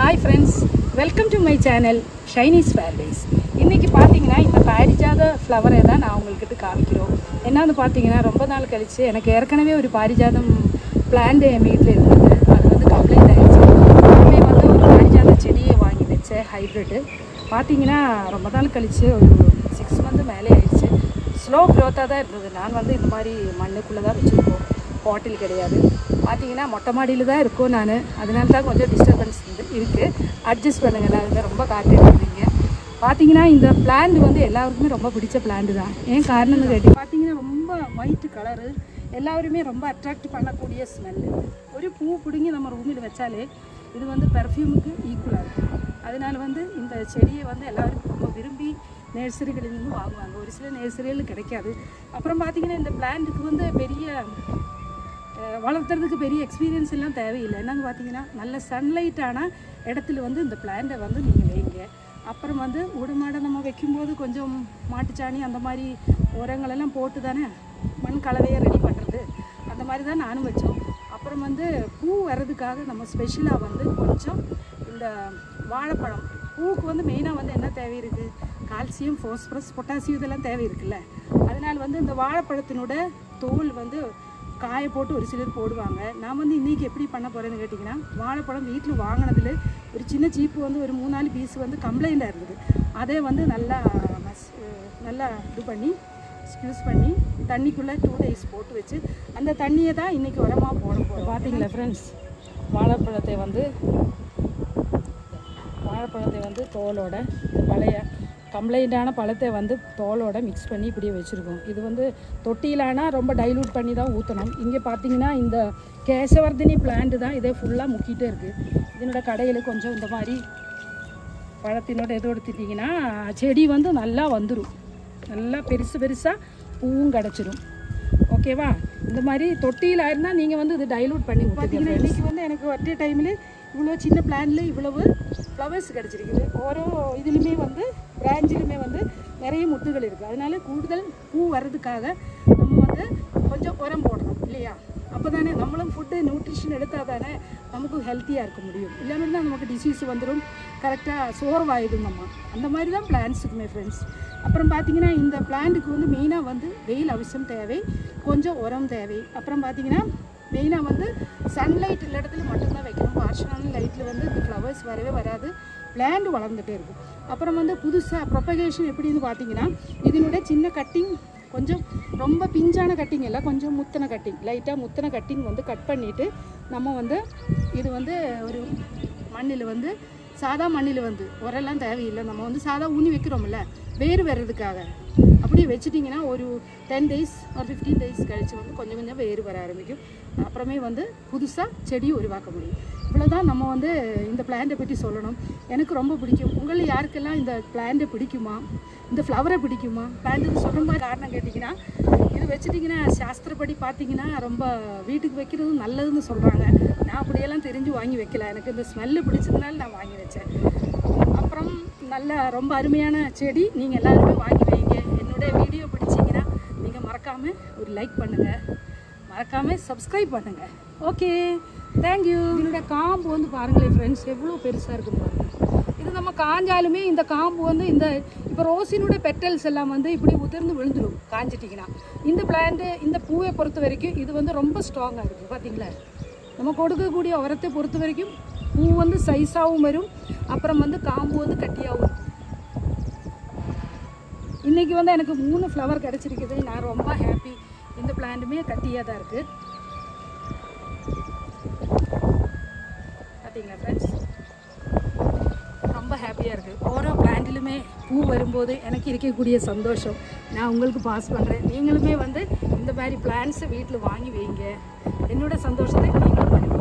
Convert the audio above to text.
hi friends welcome to my channel Shiny's paradise இன்றைக்கி பார்த்தீங்கன்னா இந்த பாரிஜாத ஃப்ளவரை தான் நான் உங்கள்கிட்ட காமிக்கிறோம் என்னன்னு பார்த்தீங்கன்னா ரொம்ப நாள் கழித்து எனக்கு ஏற்கனவே ஒரு பாரிஜாதம் பிளான்ட் என் வீட்டில் இருந்தது அது வந்து கம்ப்ளைண்ட் ஆயிடுச்சு உடனே வந்து ஒரு பாரிஜாத செடியை வாங்கி வச்சேன் ஹைப்ரிட்டு பார்த்தீங்கன்னா ரொம்ப நாள் கழித்து ஒரு சிக்ஸ் மந்த் மேலே ஆயிடுச்சு ஸ்லோ க்ரோத்தாக தான் இருந்தது நான் வந்து இந்த மாதிரி மண்ணுக்குள்ளே தான் வச்சுருக்கோம் பாட்டில் கிடையாது பார்த்தீங்கன்னா மொட்டை மாடியில் தான் இருக்கும் நான் அதனால தான் கொஞ்சம் டிஸ்டர்பன்ஸ் இருக்குது அட்ஜஸ்ட் பண்ணுங்கள் நான் ரொம்ப காத்திருக்கீங்க பார்த்தீங்கன்னா இந்த பிளான்ட் வந்து எல்லாருக்குமே ரொம்ப பிடிச்ச பிளான்ட் தான் ஏன் காரணம்னு கேட்டு பார்த்தீங்கன்னா ரொம்ப ஒயிட் கலரு எல்லாருமே ரொம்ப அட்ராக்ட் பண்ணக்கூடிய ஸ்மெல்லு ஒரு பூ பிடுங்கி நம்ம ரூமில் வச்சாலே இது வந்து பெர்ஃப்யூமுக்கு ஈக்குவலாக இருக்கும் அதனால வந்து இந்த செடியை வந்து எல்லாரும் ரொம்ப விரும்பி நர்சரிகளிலிருந்து வாங்குவாங்க ஒரு சில நர்சரிகள் கிடைக்காது அப்புறம் பார்த்தீங்கன்னா இந்த பிளான்ட்டுக்கு வந்து பெரிய அஹ் வளர்த்துறதுக்கு பெரிய எக்ஸ்பீரியன்ஸ் எல்லாம் தேவையில்லை என்னன்னு பார்த்தீங்கன்னா நல்ல சன்லைட்டான இடத்துல வந்து இந்த பிளான்ட்டை வந்து நீங்கள் வைங்க அப்புறம் வந்து உடுமாடை நம்ம வைக்கும்போது கொஞ்சம் மாட்டுச்சாணி அந்த மாதிரி உரங்களெல்லாம் போட்டு தானே மண் கலவையை ரெடி பண்ணுறது அந்த மாதிரி தான் நானும் வச்சோம் அப்புறம் வந்து பூ வர்றதுக்காக நம்ம ஸ்பெஷலாக வந்து கொஞ்சம் இந்த வாழைப்பழம் பூவுக்கு வந்து மெயினாக வந்து என்ன தேவை இருக்குது கால்சியம் ஃபோஸ்பரஸ் பொட்டாசியம் இதெல்லாம் தேவை இருக்குல்ல அதனால வந்து இந்த வாழைப்பழத்தினோட தோல் வந்து காய போட்டு ஒரு சிலர் போடுவாங்க நான் வந்து இன்றைக்கி எப்படி பண்ண போகிறேன்னு கேட்டிங்கன்னா வாழைப்பழம் வீட்டில் வாங்கினதுல ஒரு சின்ன சீப்பு வந்து ஒரு மூணு நாலு பீஸ் வந்து கம்ப்ளைண்ட்டாக இருந்தது அதே வந்து நல்லா மஸ் நல்லா இது பண்ணி ஸ்க்யூஸ் பண்ணி தண்ணிக்குள்ளே டூ டேஸ் போட்டு வச்சு அந்த தண்ணியை தான் இன்றைக்கி உரமாக போட போகிறோம் பார்த்தீங்களா ஃப்ரெண்ட்ஸ் வாழைப்பழத்தை வந்து வாழைப்பழத்தை வந்து தோலோட இந்த பழைய கம்ப்ளைண்டான பழத்தை வந்து தோலோட மிக்ஸ் பண்ணி இப்படியே வச்சுருக்கோம் இது வந்து தொட்டியிலானா ரொம்ப டைலூட் பண்ணி தான் ஊற்றணும் இங்கே பார்த்தீங்கன்னா இந்த கேசவர்தினி பிளான்ட் தான் இதே ஃபுல்லாக முக்கிட்டே இருக்குது இதனோட கடையில் கொஞ்சம் இந்த மாதிரி பழத்தினோட எது எடுத்துட்டிங்கன்னா செடி வந்து நல்லா வந்துடும் நல்லா பெருசு பெருசாக பூவும் கிடச்சிரும் ஓகேவா இந்த மாதிரி தொட்டியில் இருந்தால் நீங்கள் வந்து இது டைலூட் பண்ணி பார்த்தீங்கன்னா இன்றைக்கி வந்து எனக்கு ஒற்றை டைமில் இவ்வளோ சின்ன பிளான்ல இவ்வளவு ஃப்ளவர்ஸ் கிடச்சிருக்குது ஓரோ இதுலேயுமே வந்து பிராஞ்சிலுமே வந்து நிறைய முட்டுகள் இருக்குது அதனால கூடுதல் பூ வர்றதுக்காக நம்ம வந்து கொஞ்சம் உரம் போடணும் இல்லையா அப்போ தானே நம்மளும் ஃபுட்டு நியூட்ரிஷன் எடுத்தால் தானே நமக்கு ஹெல்த்தியாக இருக்க முடியும் இல்லாமல் இருந்தால் நமக்கு டிசீஸ் வந்துடும் கரெக்டாக சோர்வாயிடும் நம்ம அந்த மாதிரி தான் பிளான்ஸுக்குமே ஃப்ரெண்ட்ஸ் அப்புறம் பார்த்தீங்கன்னா இந்த பிளான்ட்டுக்கு வந்து மெயினாக வந்து வெயில் அவசியம் தேவை கொஞ்சம் உரம் தேவை அப்புறம் பார்த்தீங்கன்னா மெயினாக வந்து சன்லைட் உள்ள இடத்துல மட்டும்தான் வைக்கணும் பார்ஷனான லைட்டில் வந்து இந்த ஃப்ளவர்ஸ் வரவே வராது பிளான்ட் வளர்ந்துட்டே இருக்கும் அப்புறம் வந்து புதுசாக ப்ரொபகேஷன் எப்படின்னு பார்த்தீங்கன்னா இதனுடைய சின்ன கட்டிங் கொஞ்சம் ரொம்ப பிஞ்சான கட்டிங் இல்லை கொஞ்சம் முத்தின கட்டிங் லைட்டாக முத்தின கட்டிங் வந்து கட் பண்ணிவிட்டு நம்ம வந்து இது வந்து ஒரு மண்ணில் வந்து சாதா மண்ணில் வந்து உரெல்லாம் தேவையில்லை நம்ம வந்து சாதா ஊனி வைக்கிறோம்ல வேர் வர்றதுக்காக அப்படியே வச்சிட்டிங்கன்னா ஒரு டென் டேஸ் ஒரு ஃபிஃப்டீன் டேஸ் கழிச்சு வந்து கொஞ்சம் கொஞ்சம் வேர் வர ஆரம்பிக்கும் அப்புறமே வந்து புதுசாக செடி உருவாக்க முடியும் இவ்வளோதான் நம்ம வந்து இந்த பிளான்ட்டை பற்றி சொல்லணும் எனக்கு ரொம்ப பிடிக்கும் உங்களில் யாருக்கெல்லாம் இந்த பிளான்ட்டை பிடிக்குமா இந்த ஃப்ளவரை பிடிக்குமா பிளான்ட்டு சொல்கிற மாதிரி காரணம் கேட்டிங்கன்னா இது வச்சுட்டிங்கன்னா சாஸ்திரப்படி பார்த்தீங்கன்னா ரொம்ப வீட்டுக்கு வைக்கிறது நல்லதுன்னு சொல்கிறாங்க நான் அப்படியெல்லாம் தெரிஞ்சு வாங்கி வைக்கல எனக்கு இந்த ஸ்மெல்லு பிடிச்சதுனால நான் வாங்கி வச்சேன் அப்புறம் நல்ல ரொம்ப அருமையான செடி நீங்கள் எல்லாருமே வாங்கி வைங்க என்னுடைய வீடியோ பிடிச்சிங்கன்னா நீங்கள் மறக்காமல் ஒரு லைக் பண்ணுங்கள் மறக்காமல் சப்ஸ்கிரைப் பண்ணுங்கள் ஓகே தேங்க்யூ இதனுடைய காம்பு வந்து பாருங்களேன் ஃப்ரெண்ட்ஸ் எவ்வளோ பெருசாக இருக்கும் பாருங்க இது நம்ம காஞ்சாலுமே இந்த காம்பு வந்து இந்த இப்போ ரோஸினுடைய பெட்டல்ஸ் எல்லாம் வந்து இப்படி உதிர்ந்து விழுந்துடும் காஞ்சிட்டிங்கன்னா இந்த பிளான்ட்டு இந்த பூவை பொறுத்த வரைக்கும் இது வந்து ரொம்ப ஸ்ட்ராங்காக இருக்குது பார்த்தீங்களா நம்ம கொடுக்கக்கூடிய உரத்தை பொறுத்த வரைக்கும் பூ வந்து சைஸாகவும் வரும் அப்புறம் வந்து காம்பு வந்து கட்டியாகவும் இருக்கும் இன்றைக்கி வந்து எனக்கு மூணு ஃப்ளவர் கிடச்சிருக்குது நான் ரொம்ப ஹாப்பி இந்த பிளான்ட்டுமே கட்டியாக தான் இருக்குது பார்த்தீங்களா ஃப்ரெண்ட்ஸ் ரொம்ப ஹாப்பியாக இருக்குது ஓரோ பிளான்ட்டிலுமே பூ வரும்போது எனக்கு இருக்கக்கூடிய சந்தோஷம் நான் உங்களுக்கு பாஸ் பண்ணுறேன் நீங்களுமே வந்து இந்த மாதிரி பிளான்ஸை வீட்டில் வாங்கி வைங்க என்னோட சந்தோஷத்தை நீங்களும் பண்ணுங்க